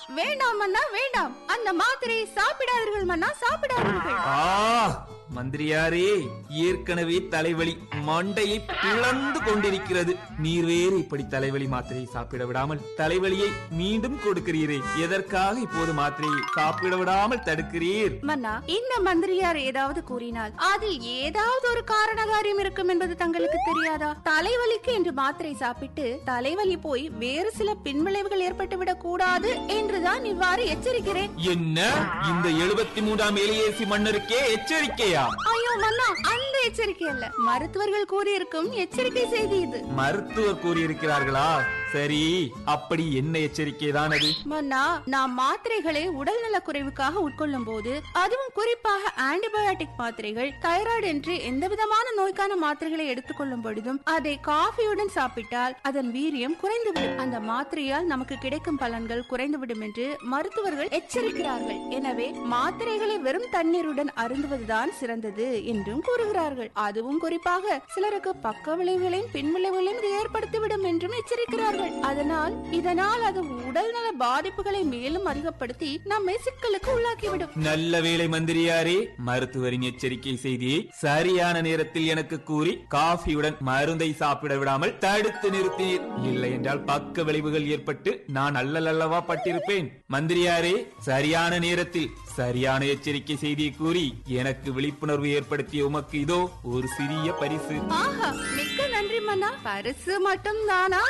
வேண்டாம் மன்னா வேண்டாம் அந்த மாத்திரையை சாப்பிடாதீர்கள் மன்னா சாப்பிடாதீர்கள் ஆ மந்திரியாரே ஏற்கனவே தலைவலி மண்டையை பிளந்து கொண்டிருக்கிறது நீர் வேறு இப்படி தலைவலி மாத்திரையை சாப்பிட விடாமல் தலைவலியை மீண்டும் கொடுக்கிறீரே எதற்காக இப்போது மாத்திரையை சாப்பிட விடாமல் தடுக்கிறீர் மன்னா இந்த மந்திரியார் ஏதாவது கூறினால் அதில் ஏதாவது ஒரு காரண காரியம் இருக்கும் என்பது தங்களுக்கு தெரியாதா தலைவலிக்கு என்று மாத்திரை சாப்பிட்டு தலைவலி போய் வேறு சில பின்விளைவுகள் ஏற்பட்டுவிடக் கூடாது என்றுதான் இவ்வாறு எச்சரிக்கிறேன் என்ன இந்த எழுபத்தி மூன்றாம் எலியேசி மன்னருக்கே எச்சரிக்கையா ஐயோ மன்னா அந்த எச்சரிக்கை அல்ல மருத்துவர்கள் கூறியிருக்கும் எச்சரிக்கை செய்தி இது மருத்துவர் கூறியிருக்கிறார்களா சரி அப்படி என்ன எச்சரிக்கை தான் அது மன்னா நாம் மாத்திரைகளை உடல் நல குறைவுக்காக உட்கொள்ளும் போது அதுவும் குறிப்பாக ஆன்டிபயோட்டிக் மாத்திரைகள் தைராய்டு என்று எந்த விதமான நோய்க்கான மாத்திரைகளை எடுத்துக்கொள்ளும் பொழுதும் அதை காஃபியுடன் சாப்பிட்டால் அதன் வீரியம் குறைந்துவிடும் அந்த மாத்திரையால் நமக்கு கிடைக்கும் பலன்கள் குறைந்துவிடும் என்று மருத்துவர்கள் எச்சரிக்கிறார்கள் எனவே மாத்திரைகளை வெறும் தண்ணீருடன் அருந்துவதுதான் சிறந்தது என்றும் கூறுகிறார்கள் அதுவும் குறிப்பாக சிலருக்கு பக்க விளைவுகளையும் பின் விளைவுகளையும் இது ஏற்படுத்திவிடும் என்றும் எச்சரிக்கிறார்கள் அதனால் இதனால் அது உடல் நல பாதிப்புகளை மேலும் அதிகப்படுத்தி நம்மை சிக்கலுக்கு உள்ளாக்கிவிடும் நல்ல வேளை மந்திரியாரே மருத்துவரின் எச்சரிக்கை செய்தியை சரியான நேரத்தில் எனக்கு கூறி காஃபியுடன் மருந்தை சாப்பிட விடாமல் தடுத்து நிறுத்தினீர் இல்லை என்றால் பக்க விளைவுகள் ஏற்பட்டு நான் அல்லல் அல்லவா பட்டிருப்பேன் மந்திரியாரே சரியான நேரத்தில் சரியான எச்சரிக்கை செய்தியை கூறி எனக்கு விழிப்புணர்வு ஏற்படுத்திய உமக்கு இதோ ஒரு சிறிய பரிசு ஆஹா மிக்க நன்றி மன்னா பரிசு மட்டும் தானா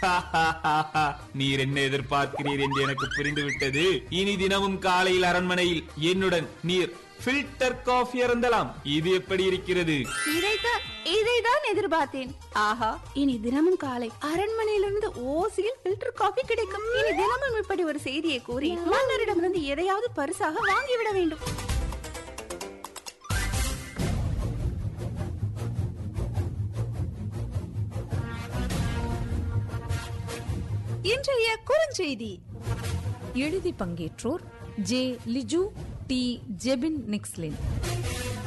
நீர் என்ன எதிர்பார்க்கிறீர் என்று எனக்கு புரிந்துவிட்டது இனி தினமும் காலையில் அரண்மனையில் என்னுடன் நீர் ஃபில்டர் காஃபி அருந்தலாம் இது எப்படி இருக்கிறது இதைத்தான் இதைதான் எதிர்பார்த்தேன் ஆஹா இனி தினமும் காலை அரண்மனையிலிருந்து ஓசியில் ஃபில்டர் காபி கிடைக்கும் இனி தினமும் இப்படி ஒரு செய்தியை கூறி மன்னரிடமிருந்து எதையாவது பரிசாக வாங்கிவிட வேண்டும் இன்றைய குறுஞ்செய்தி எழுதி பங்கேற்றோர் ஜே லிஜு டி ஜெபின் நிக்ஸ்லின்